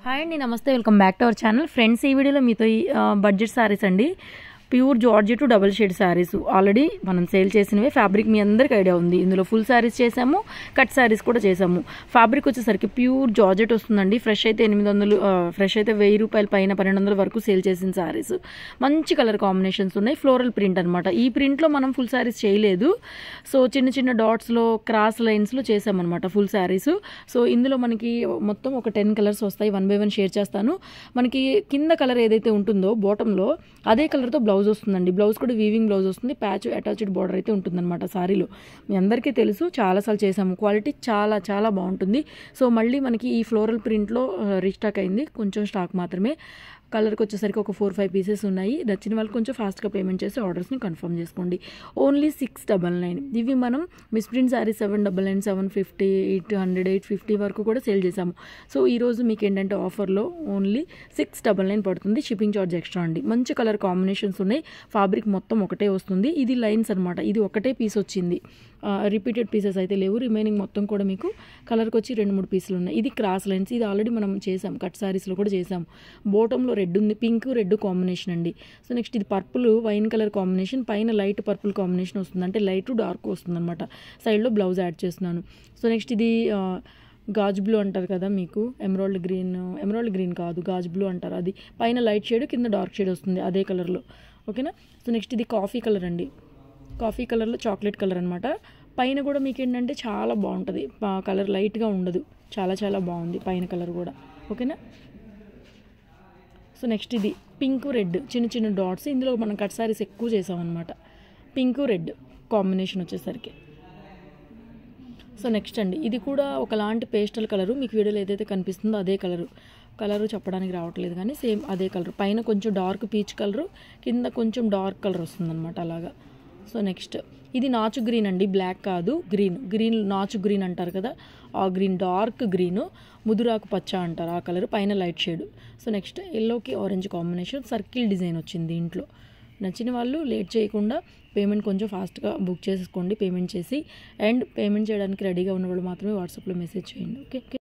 hi అండి నమస్తే welcome back to our channel friends ఈ వీడియోలో మీతో ఈ బడ్జెట్ సారీస్ అండి pure georgette double shade saris already మనం సేల్ చేసినవే ఫ్యాబ్రిక్ మీ అందరికి ఐడియా ఉంది ఇందులో ఫుల్ శారీస్ చేసాము కట్ శారీస్ కూడా చేసాము ఫ్యాబ్రిక్ వచ్చేసరికి ప్యూర్ జార్జెట్ వస్తుందండి ఫ్రెష్ అయితే ఎనిమిది వందలు ఫ్రెష్ అయితే వెయ్యి రూపాయల పైన పన్నెండు వందల వరకు సేల్ చేసిన శారీస్ మంచి కలర్ కాంబినేషన్స్ ఉన్నాయి ఫ్లోరల్ ప్రింట్ అనమాట ఈ ప్రింట్లో మనం ఫుల్ శారీస్ చేయలేదు సో చిన్న చిన్న డాట్స్లో క్రాస్ లైన్స్లో చేసామన్నమాట ఫుల్ శారీస్ సో ఇందులో మనకి మొత్తం ఒక టెన్ కలర్స్ వస్తాయి వన్ బై వన్ షేర్ చేస్తాను మనకి కింద కలర్ ఏదైతే ఉంటుందో బాటంలో అదే కలర్తో బ్లౌజ్ వస్తుందండి బ్లౌజ్ కూడా వీవింగ్ బ్లౌజ్ వస్తుంది ప్యాచ్ అటాచ్డ్ బార్డర్ అయితే ఉంటుందన్నమాట సారీలో మీ అందరికీ తెలుసు చాలాసార్లు చేసాము క్వాలిటీ చాలా చాలా బాగుంటుంది సో మళ్ళీ మనకి ఈ ఫ్లోరల్ ప్రింట్లో రీస్టాక్ అయింది కొంచెం స్టాక్ మాత్రమే కలర్కి వచ్చేసరికి ఒక ఫోర్ ఫైవ్ పీసెస్ ఉన్నాయి నచ్చిన వాళ్ళు కొంచెం ఫాస్ట్గా పేమెంట్ చేసి ఆర్డర్స్ని కన్ఫర్మ్ చేసుకోండి ఓన్లీ సిక్స్ డబల్ నైన్ ఇవి మనం misprint sari seven double nine seven fifty eight hundred eight fifty వరకు కూడా సేల్ చేసాము సో ఈరోజు మీకు ఏంటంటే ఆఫర్లో ఓన్లీ సిక్స్ డబల్ నైన్ పడుతుంది షిప్పింగ్ చార్జ్ ఎక్స్ట్రా అండి మంచి కలర్ కాంబినేషన్స్ ఉన్నాయి ఫ్యాబ్రిక్ మొత్తం ఒకటే వస్తుంది ఇది లైన్స్ అనమాట ఇది ఒకటే పీస్ వచ్చింది రిపీటెడ్ పీసెస్ అయితే లేవు రిమైనింగ్ మొత్తం కూడా మీకు కలర్కి వచ్చి రెండు మూడు పీసులు ఉన్నాయి ఇది క్రాస్ లైన్స్ ఇది ఆల్రెడీ మనం చేసాం కట్ శారీస్లో కూడా చేసాం బోటంలో రెడ్ ఉంది పింక్ రెడ్ కాంబినేషన్ అండి సో నెక్స్ట్ ఇది పర్పుల్ వైన్ కలర్ కాంబినేషన్ పైన లైట్ పర్పుల్ కాంబినేషన్ వస్తుంది అంటే లైట్ డార్క్ వస్తుంది అనమాట సైడ్లో బ్లౌజ్ యాడ్ చేస్తున్నాను సో నెక్స్ట్ ఇది గాజ్ బ్లూ అంటారు కదా మీకు ఎమరాల్డ్ గ్రీన్ ఎమరాల్డ్ గ్రీన్ కాదు గాజ్ బ్లూ అంటారు అది పైన లైట్ షేడ్ కింద డార్క్ షేడ్ వస్తుంది అదే కలర్లో ఓకేనా సో నెక్స్ట్ ఇది కాఫీ కలర్ అండి కాఫీ కలర్లో చాక్లెట్ కలర్ అనమాట పైన కూడా మీకు ఏంటంటే చాలా బాగుంటుంది కలర్ లైట్గా ఉండదు చాలా చాలా బాగుంది పైన కలర్ కూడా ఓకేనా సో నెక్స్ట్ ఇది పింక్ రెడ్ చిన్న చిన్న డాట్స్ ఇందులో మనం కట్ సారీస్ ఎక్కువ చేసామన్నమాట పింక్ రెడ్ కాంబినేషన్ వచ్చేసరికి సో నెక్స్ట్ అండి ఇది కూడా ఒకలాంటి పేస్టల్ కలరు మీకు వీడియోలో ఏదైతే కనిపిస్తుందో అదే కలరు కలరు చెప్పడానికి రావట్లేదు కానీ సేమ్ అదే కలర్ పైన కొంచెం డార్క్ పీచ్ కలరు కింద కొంచెం డార్క్ కలర్ వస్తుందన్నమాట అలాగా సో నెక్స్ట్ ఇది నాచు గ్రీన్ అండి బ్లాక్ కాదు గ్రీన్ గ్రీన్ నాచు గ్రీన్ అంటారు కదా ఆ గ్రీన్ డార్క్ గ్రీన్ ముదురాకు పచ్చ అంటారు ఆ కలర్ పైన లైట్ షేడ్ సో నెక్స్ట్ ఎల్లోకి ఆరెంజ్ కాంబినేషన్ సర్కిల్ డిజైన్ వచ్చింది ఇంట్లో నచ్చిన వాళ్ళు లేట్ చేయకుండా పేమెంట్ కొంచెం ఫాస్ట్గా బుక్ చేసుకోండి పేమెంట్ చేసి అండ్ పేమెంట్ చేయడానికి రెడీగా ఉన్న వాళ్ళు మాత్రమే వాట్సాప్లో మెసేజ్ చేయండి ఓకే